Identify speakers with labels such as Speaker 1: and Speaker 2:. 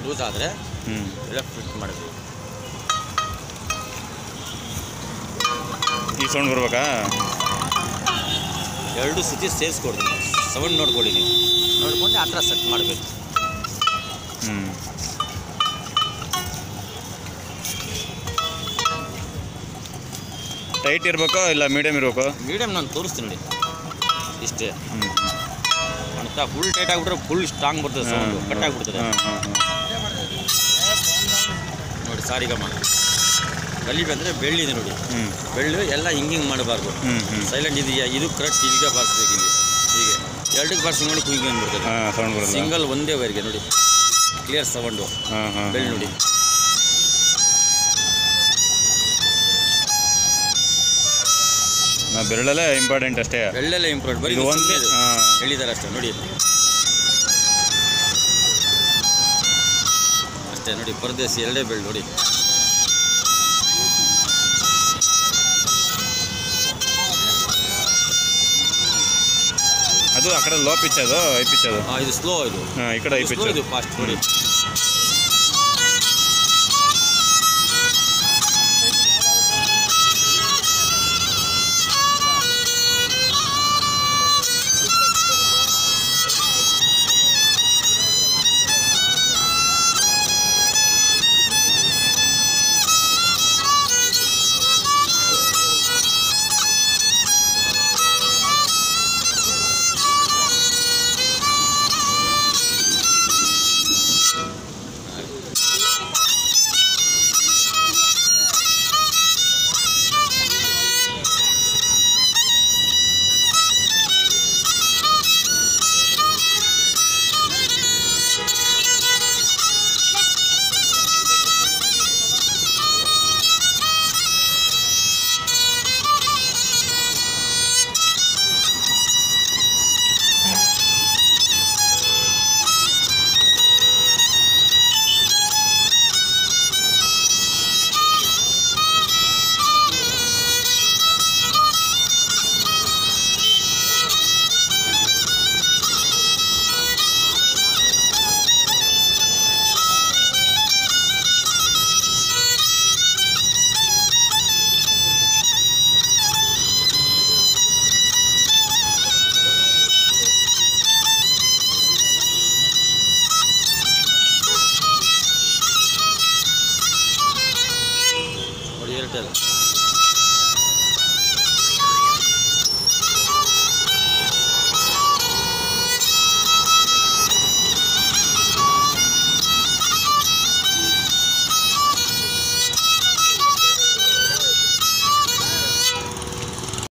Speaker 1: Loose ಆದರೆ
Speaker 2: ಹ್ಞೂ
Speaker 1: ಎಲ್ಲ ಫಿಟ್ ಮಾಡಬೇಕು
Speaker 2: ಈ ಸೌಂಡ್ ಬರ್ಬೇಕಾ
Speaker 1: ಎರಡು ಸತಿ ಸೇರಿಸ್ಕೊಡ್ತೀನಿ ಸೌಂಡ್ ನೋಡ್ಕೊಳ್ಳಿ ನೀವು ನೋಡ್ಕೊಂಡು ಆ ಥರ ಸೆಟ್ ಮಾಡಬೇಕು
Speaker 2: ಹ್ಞೂ ಟೈಟ್ ಇರಬೇಕೋ ಇಲ್ಲ ಮೀಡಿಯಮ್ ಇರಬೇಕು
Speaker 1: ಮೀಡಿಯಮ್ ನಾನು ತೋರಿಸ್ತೀನಿ ನೋಡಿ ಇಷ್ಟೇ
Speaker 2: ಹ್ಞೂ
Speaker 1: ಅಂತ ಫುಲ್ ಟೈಟ್ ಆಗಿಬಿಟ್ರೆ ಫುಲ್ ಸ್ಟ್ರಾಂಗ್ ಬರ್ತದೆ ಸೌಂಡು ಕಟ್ ಆಗಿಬಿಡ್ತದೆ
Speaker 2: ಹಾಂ ಹಾಂ ಹಾಂ
Speaker 1: ನೋಡಿ ಸಾರಿಗಮ್ಮ ಗಲ್ಲಿ ಬಂದರೆ ಬೆಳ್ಳಿದೆ ನೋಡಿ
Speaker 2: ಹ್ಞೂ
Speaker 1: ಬೆಳ್ಳು ಎಲ್ಲ ಹಿಂಗೆ ಹಿಂಗೆ ಮಾಡಬಾರ್ದು
Speaker 2: ಹ್ಞೂ ಹ್ಞೂ
Speaker 1: ಸೈಲೆಂಟ್ ಇದೆಯಾ ಇದು ಕರೆಕ್ಟ್ ಇಲ್ಲಿಗೆ ಬಾರಿಸ್ಬೇಕು ಇಲ್ಲಿ ಹೀಗೆ ಎರಡಕ್ಕೆ ಬಾರಿಸಿ ನೋಡಿ ಕುಯ್ಗೆ ಬಂದ್ಬಿಡ್ತದೆ
Speaker 2: ಹಾಂ ಸೌಂಡ್ ಬರಲ್ಲ
Speaker 1: ಸಿಂಗಲ್ ಒಂದೇ ವೈರ್ಗೆ ನೋಡಿ ಕ್ಲಿಯರ್ ಸೌಂಡು
Speaker 2: ಹಾಂ ಹಾಂ
Speaker 1: ಬೆಳ್ಳು ನೋಡಿ
Speaker 2: ನಾ ಬೆರಳಲ್ಲೇ ಇಂಪಾರ್ಟೆಂಟ್ ಅಷ್ಟೇ
Speaker 1: ಬೆಳ್ಳೆಲ್ಲ ಇಂಪ್ರೂವ್ ಬರೀ
Speaker 2: ಇದು
Speaker 1: ಇದು
Speaker 2: ಒಂದು
Speaker 1: ಸುಮ್ನೆ ಇದು.
Speaker 2: ಹಾಂ
Speaker 1: ಹೇಳಿದ್ದಾರೆ ಅಷ್ಟೇ ನೋಡಿ ಅಷ್ಟೇ ನೋಡಿ ಪರದೇಸಿ ಎರಡೇ ಬೆಳ್ಳು ನೋಡಿ
Speaker 2: ಅದು ಆ ಕಡೆ ಲೋ ಪಿಚ್ ಅದು ಹೈ ಪಿಚ್ ಅದು
Speaker 1: ಆ, ಇದು ಸ್ಲೋ ಇದು
Speaker 2: ಹಾಂ ಈ ಕಡೆ ಹೈ ಪಿಚ್
Speaker 1: ಸ್ಲೋ ಇದು ಫಾಸ್ಟ್ ನೋಡಿ